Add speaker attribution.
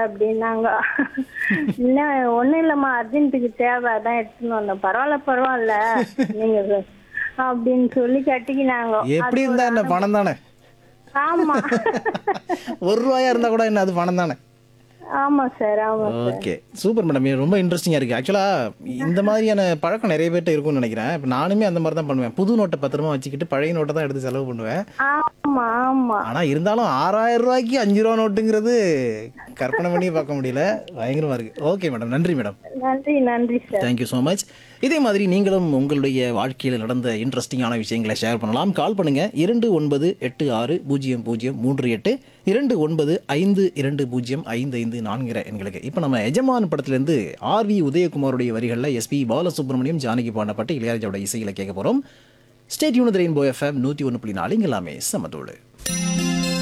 Speaker 1: அப்படின்னாங்க இல்ல ஒண்ணும் இல்லம்மா அர்ஜென்ட்டுக்கு தேவை அதான் எடுத்துன்னு வந்தோம் பரவாயில்ல பரவாயில்ல நீங்க சொ- அப்படின்னு சொல்லி கட்டிக்கினாங்க
Speaker 2: எப்படி இருந்தா என்ன பணம் தானே
Speaker 1: ஆமா
Speaker 2: ஒரு ரூபாயா இருந்தா கூட என்ன அது பணம் தானே
Speaker 1: ஆமா சார் ஆமா
Speaker 2: ஓகே சூப்பர் மேடம் இது ரொம்ப இன்ட்ரெஸ்டிங்காக இருக்குது ஆக்சுவலாக இந்த மாதிரியான பழக்கம் நிறைய பேர்ட்ட இருக்கும்னு நினைக்கிறேன் இப்போ நானுமே அந்த மாதிரி தான் பண்ணுவேன் புது நோட்டை பத்திரமா வச்சுக்கிட்டு பழைய நோட்டை தான் எடுத்து செலவு பண்ணுவேன்
Speaker 1: ஆமா ஆமா
Speaker 2: ஆனால் இருந்தாலும் ஆறாயிரம் ரூபாய்க்கு அஞ்சு ரூபா நோட்டுங்கிறது கற்பனை பண்ணி பார்க்க முடியல பயங்கரமாக இருக்குது ஓகே மேடம் நன்றி மேடம்
Speaker 1: நன்றி நன்றி சார்
Speaker 2: தேங்க்யூ ஸோ மச் இதே மாதிரி நீங்களும் உங்களுடைய வாழ்க்கையில் நடந்த இன்ட்ரெஸ்டிங்கான விஷயங்களை ஷேர் பண்ணலாம் கால் பண்ணுங்க இரண்டு ஒன்பது எட்டு ஆறு பூஜ்ஜியம் பூஜ்ஜியம் மூன்று எட்டு இரண்டு ஒன்பது ஐந்து இரண்டு பூஜ்ஜியம் ஐந்து ஐந்து நான்கிற எண்களுக்கு இப்போ நம்ம எஜமான் படத்துலேருந்து ஆர் வி உதயகுமாருடைய வரிகளில் எஸ்பி பாலசுப்ரமணியம் ஜானகி பாடப்பட்டு இளையராஜாவோட இசையில் கேட்க போகிறோம் ஸ்டேட் யூனிட் ரெயின்போ எஃப்எம் நூற்றி ஒன்று புள்ளி நாலு இங்க எல்லாமே சமத்தோடு